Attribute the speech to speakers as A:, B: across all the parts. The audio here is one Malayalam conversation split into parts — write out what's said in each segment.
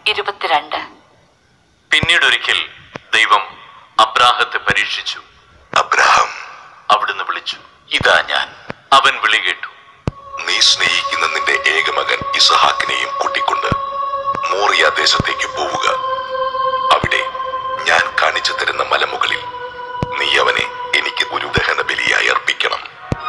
A: ഇരുപത്തിരണ്ട്
B: പിന്നീടൊരിക്കൽ ദൈവം അബ്രാഹത്തെ പരീക്ഷിച്ചു
C: അബ്രഹാം
B: അവിടുന്ന് വിളിച്ചു
C: ഇതാ ഞാൻ
B: അവൻ വിളി കേട്ടു
C: നീ സ്നേഹിക്കുന്ന നിന്റെ ഏകമകൻ ഇസഹാക്കിനെയും കൂട്ടിക്കൊണ്ട് മോറിയ ദേശത്തേക്ക് പോവുക അവിടെ ഞാൻ കാണിച്ചു തരുന്ന മലമുകളിൽ നീ അവനെ എനിക്ക് ഒരു ദഹന ബലിയായി അർപ്പിക്കണം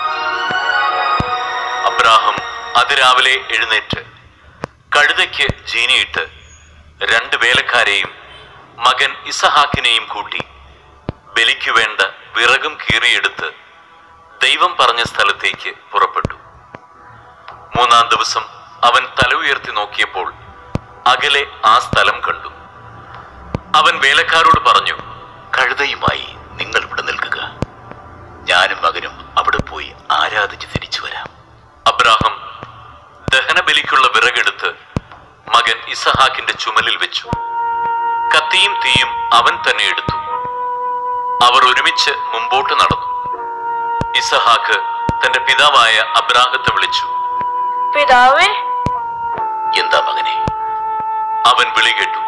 B: അബ്രാഹം അതിരാവിലെ എഴുന്നേറ്റ് കഴുതയ്ക്ക് ജീനിയിട്ട് രണ്ട് വേലക്കാരെയും മകൻ ഇസഹാക്കിനെയും കൂട്ടി ബലിക്കു വേണ്ട വിറകും കീറിയെടുത്ത് ദൈവം പറഞ്ഞ സ്ഥലത്തേക്ക് പുറപ്പെട്ടു മൂന്നാം ദിവസം അവൻ തല ഉയർത്തി നോക്കിയപ്പോൾ അകലെ ആ സ്ഥലം കണ്ടു അവൻ വേലക്കാരോട് പറഞ്ഞു
C: കഴുതയുമായി നിങ്ങൾ ഇവിടെ നിൽക്കുക ഞാനും മകനും അവിടെ പോയി ആരാധിച്ച് തിരിച്ചു വരാം
B: അബ്രാഹം ദഹനബലിക്കുള്ള വിറകെടുത്ത് മകൻ ഇസഹാക്കിന്റെ ചുമലിൽ വെച്ചു കത്തിയും തീയും അവൻ തന്നെ എടുത്തു അവർ ഒരുമിച്ച് മുമ്പോട്ട് നടന്നു ഇസഹാക്ക് തന്റെ പിതാവായ അബ്രാഹത്തെ വിളിച്ചു
D: പിതാവേ
C: എന്താ മകനെ
B: അവൻ വിളി കേട്ടു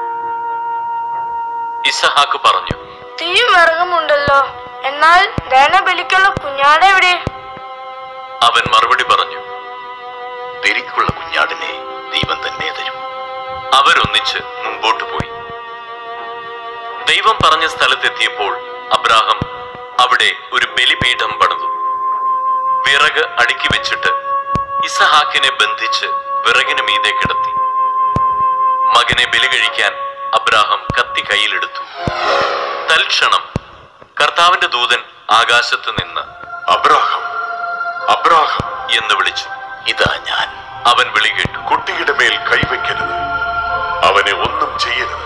B: ഇസഹാക്ക് പറഞ്ഞു
D: തീയും വിറകുമുണ്ടല്ലോ എന്നാൽ ദഹനബലിക്കുള്ള കുഞ്ഞാട് എവിടെ
B: അവൻ മറുപടി പറഞ്ഞു
C: ബലിക്കുള്ള കുഞ്ഞാടിനെ ദൈവം തന്നെ തരും
B: അവരൊന്നിച്ച് മുമ്പോട്ട് പോയി ദൈവം പറഞ്ഞ സ്ഥലത്തെത്തിയപ്പോൾ അബ്രാഹം അവിടെ ഒരു ബലിപീഠം പണിതു വിറക് അടുക്കി വെച്ചിട്ട് ഇസഹാക്കിനെ ബന്ധിച്ച് വിറകിന് മീതെ കിടത്തി മകനെ ബലി കഴിക്കാൻ അബ്രാഹം കത്തി കയ്യിലെടുത്തു തൽക്ഷണം കർത്താവിന്റെ ദൂതൻ ആകാശത്ത് നിന്ന്
C: അബ്രാഹം അബ്രാഹം
B: എന്ന് വിളിച്ചു
C: ഇതാ ഞാൻ
B: അവൻ വിളി കേട്ടു
C: കുട്ടിയുടെ മേൽ കൈവയ്ക്കരുത് അവനെ ഒന്നും ചെയ്യരുത്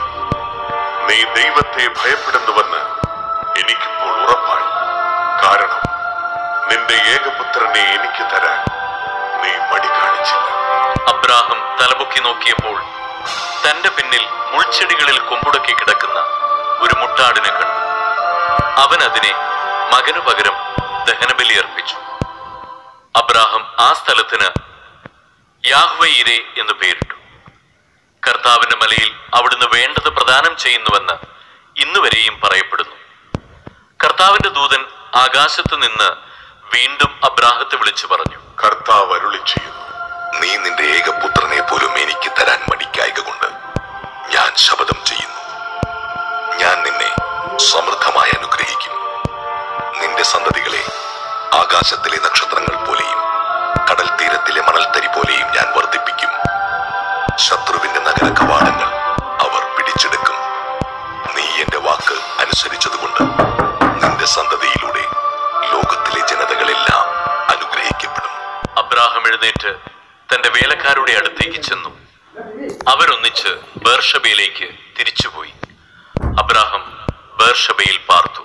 C: നീ ദൈവത്തെ ഭയപ്പെടുന്നുവെന്ന് എനിക്കിപ്പോൾ ഉറപ്പായി കാരണം നിന്റെ ഏകപുത്രനെ എനിക്ക് തരാൻ നീ മടി കാണിച്ചില്ല
B: അബ്രാഹം തലപൊക്കി നോക്കിയപ്പോൾ തന്റെ പിന്നിൽ മുൾച്ചെടികളിൽ കൊമ്പുടക്കി കിടക്കുന്ന ഒരു മുട്ടാടിനെ കണ്ടു അവൻ അതിനെ മകനു പകരം ദഹനബലി അർപ്പിച്ചു അബ്രാഹം ആ സ്ഥലത്തിന് യാഹ്വയിരെ എന്ന് പേരിട്ടു കർത്താവിന്റെ മലയിൽ അവിടുന്ന് വേണ്ടത് പ്രദാനം ചെയ്യുന്നുവെന്ന് ഇന്നുവരെയും പറയപ്പെടുന്നു കർത്താവിന്റെ ദൂതൻ ആകാശത്ത് നിന്ന് വീണ്ടും അബ്രാഹത്തെ വിളിച്ചു പറഞ്ഞു
C: കർത്താവ് അരുളി ചെയ്യുന്നു നീ നിന്റെ ഏകപുത്രനെ പോലും എനിക്ക് തരാൻ മടിക്കായക കൊണ്ട് ഞാൻ ശപഥം ചെയ്യുന്നു ഞാൻ നിന്നെ സമൃദ്ധമായി അനുഗ്രഹിക്കും നിന്റെ സന്തതികളെ ആകാശത്തിലെ നക്ഷത്രങ്ങൾ പോലെയും കടൽ തീരത്തിലെ മണൽത്തരി പോലെയും ഞാൻ വർദ്ധിപ്പിക്കും ശത്രുവിന്റെ നഗര കവാടങ്ങൾ അവർ പിടിച്ചെടുക്കും നീ എന്റെ വാക്ക് അനുസരിച്ചതുകൊണ്ട് നിന്റെ സന്തതിയിലൂടെ ലോകത്തിലെ ജനതകളെല്ലാം അനുഗ്രഹിക്കപ്പെടും
B: അബ്രാഹം എഴുന്നേറ്റ് തന്റെ വേലക്കാരുടെ അടുത്തേക്ക് ചെന്നു അവരൊന്നിച്ച് ബേർഷബയിലേക്ക് തിരിച്ചുപോയി അബ്രാഹം ബേർഷബയിൽ പാർത്തു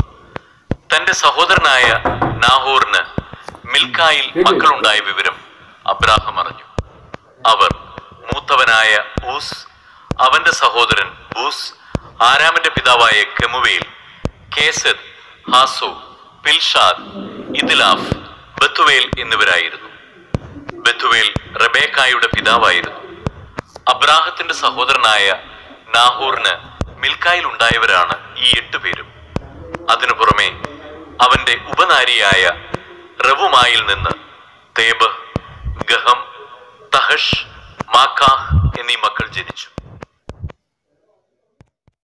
B: തന്റെ സഹോദരനായ നാഹോറിന് മിൽക്കായിൽ മക്കളുണ്ടായ വിവരം അബ്രാഹം അറിഞ്ഞു അവർ മൂത്തവനായ ഊസ് അവന്റെ സഹോദരൻ ബൂസ് ആരാമിന്റെ പിതാവായ കെമുവേൽ കേസദ് ഹാസോ പിൽഷാദ് ഇതിലാഫ് ബത്തുവേൽ എന്നിവരായിരുന്നു ബത്തുവേൽ റബേക്കായുടെ പിതാവായിരുന്നു അബ്രാഹത്തിന്റെ സഹോദരനായ നാഹൂറിന് മിൽക്കായിൽ ഉണ്ടായവരാണ് ഈ എട്ട് പേരും അതിനു പുറമെ അവന്റെ ഉപനാരിയായ റവുമായിൽ നിന്ന് തേബ് ഗഹം തഹഷ് മാക്കാഹ് എന്നീ മക്കൾ ജനിച്ചു